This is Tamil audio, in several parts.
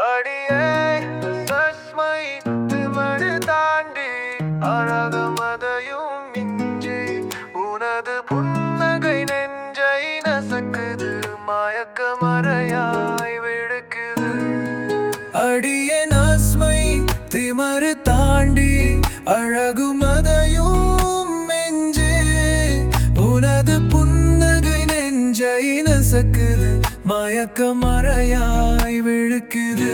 அடியே சஸ்மை திமடு தாண்டி அழகமதையும் மிஞ்சி உனது புன்னகை நெஞ்சை நசக்குது மயக்க மறையாய் விடுக்குது அடியே நஸ்மை திமறு தாண்டி அழகுமதையும் மிஞ்சி உனது புன்னகை நெஞ்சை நசக்குது மயக்க மறையாய் விழுக்குது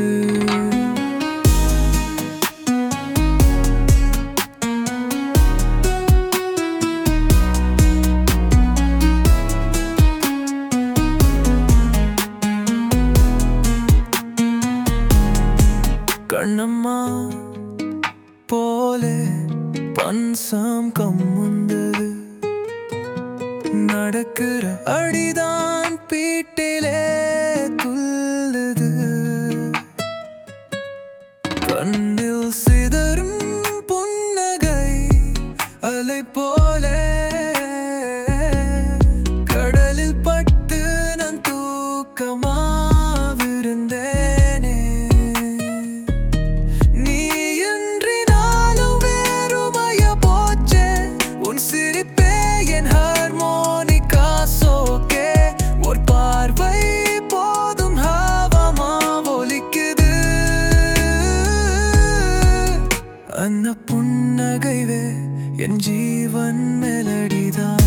கண்ணம்மா போலே பன்சம் கம்முந்தது நடக்கிற அடிதான் பீட்டிலே துள்ளுது கண்ணில் சிதறும் புன்னகை அலை போலே கடலில் பட்டு நான் தூக்கமாவிருந்தேனே நீ இன்றி நாளும் வேறுமைய போச்சே உன் சிரிப்பே என் ஹார்மோனிகா சோக்கே ஒரு பார்வை போதும் ஹாவமா ஒலிக்குது அந்த புன்னகைவே என் ஜீவன் மெலடிதான்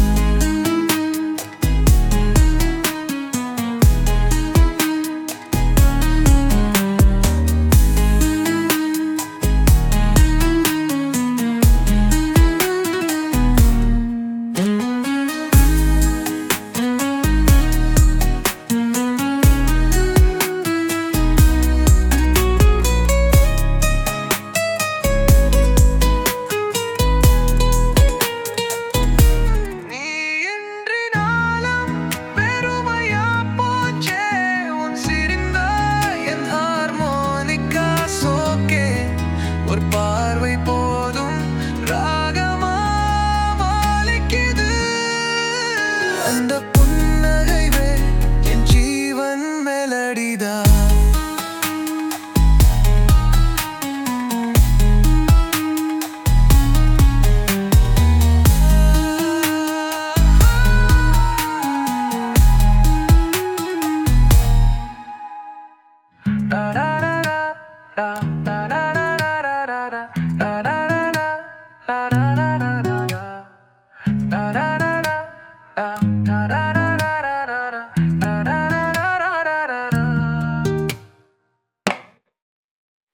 நீ இன்றி நாளும் பெருமையா போச்சே உன் சிரிந்த என் ஹார்மோனிகா சோக்கே ஒரு பார்வை போதும் ராகமா மாலிக்குது அந்த புன்னகைவே என் ஜீவன் மெலடிதான் Da da da da da